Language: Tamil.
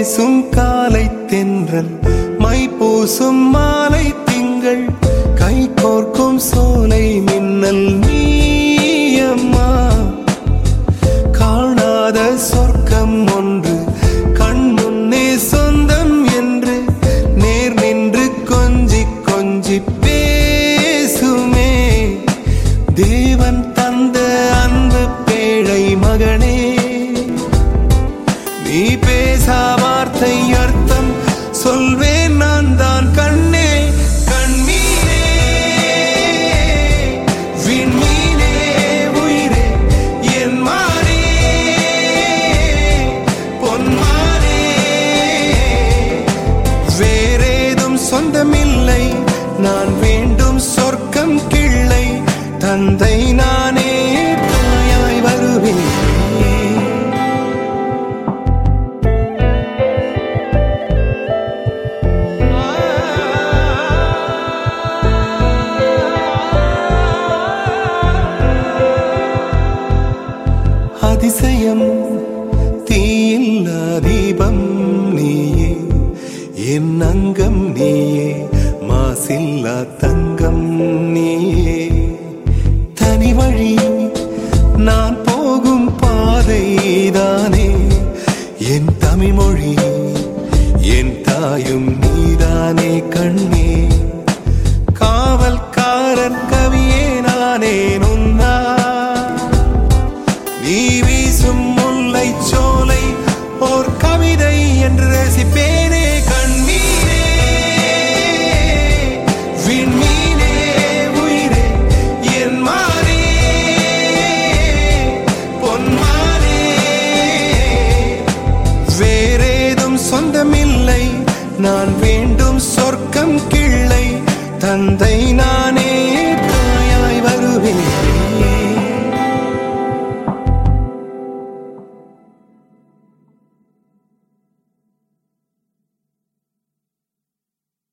வீசும் காலை தென்றல் மை பூசும் மாலை திங்கள் கை கோர்க்கும் சோலை மின்னல் நீயம்மா காணாத சொர்க்கம் ஒன்று கண் முன்னே சொந்தம் என்று நேர் நின்று கொஞ்சி கொஞ்சி பேசுமே தேவன் தந்த அன்பு பேழை மகனே நீ பேசா வார்த்தை அர்த்தம் சொல்வேன் நான் தான் கண்ணே கண்ணீரே விண்மீனே உயிரே என் மானே பொன்மானே வேறேதும் சொந்தமில்லை நான் வேண்டும் சொர்க்கம் கிள்ளை தந்தை நானே தாயாய் வருவேன் அதிசயம் தீயில்லா தீபம் நீயே என் அங்கம் நீயே மாசில்லா தங்கம் நீயே தனி வழி நான் போகும் பாதைதானே என் தமிழ்மொழி என் தாயும்